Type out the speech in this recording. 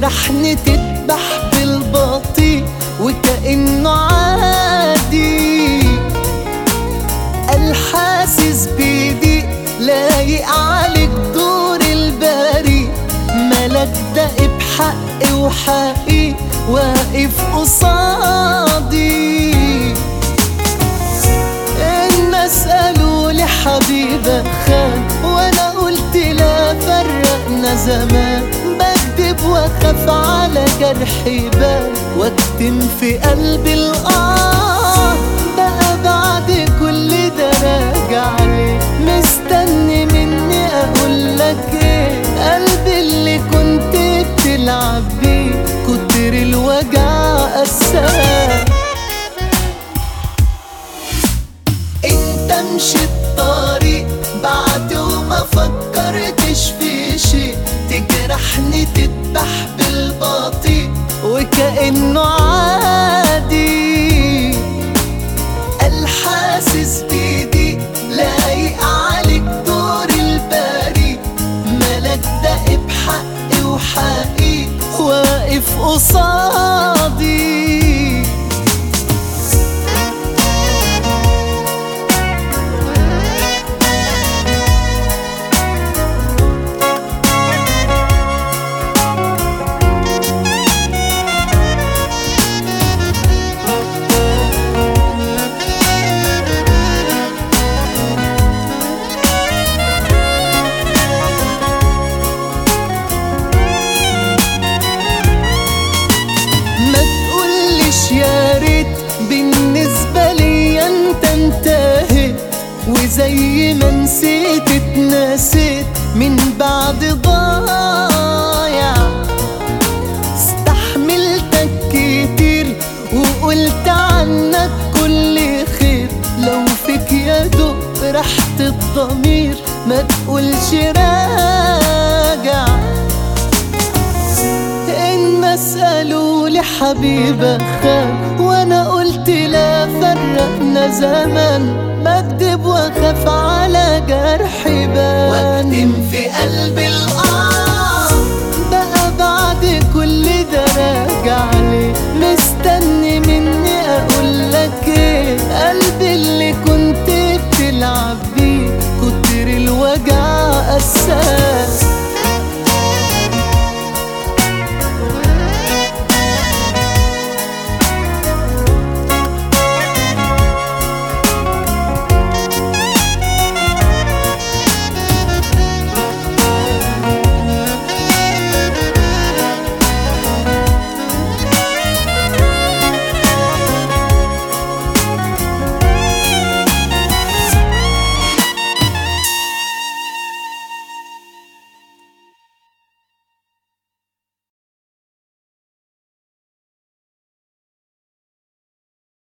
تجرحني تذبح بالبطيء وكأنه عادي الحاسس بيدي لايق عليك دور البريء ملك دق بحقي وحقي واقف قصادي الناس قالوا لي حبيبك خان وانا قلت لا فرقنا زمان بكدب واخاف على جرحي بان واكتم في قلبي الاه بقى بعد كل ده راجع ليه مستني مني اقول لك ايه قلبي اللي كنت بتلعب بيه كتر الوجع قساه انت مشيت طريق بعد وما فكرتش في شيء تجرحني تذبح بالبطيء وكأنه عادي الحاسس بيدي لايق عليك دور البريء ملك دق بحقي وحقي واقف قصادي ما تقولش يا ريت بالنسبة لي انت انتهيت وزي ما نسيت اتنسيت من بعد ضايع استحملتك كتير وقلت عنك كل خير لو فيك يا دوب راحة الضمير ما تقولش راجع الناس قالوا لي حبيبك خان وانا قلت لا فرقنا زمان بكدب واخاف على جرحي بان واكتم في قلبي الاه بقى بعد كل ده راجع ليه مستني مني اقول لك ايه قلبي اللي كنت بتلعب بيه كتر الوجع قساه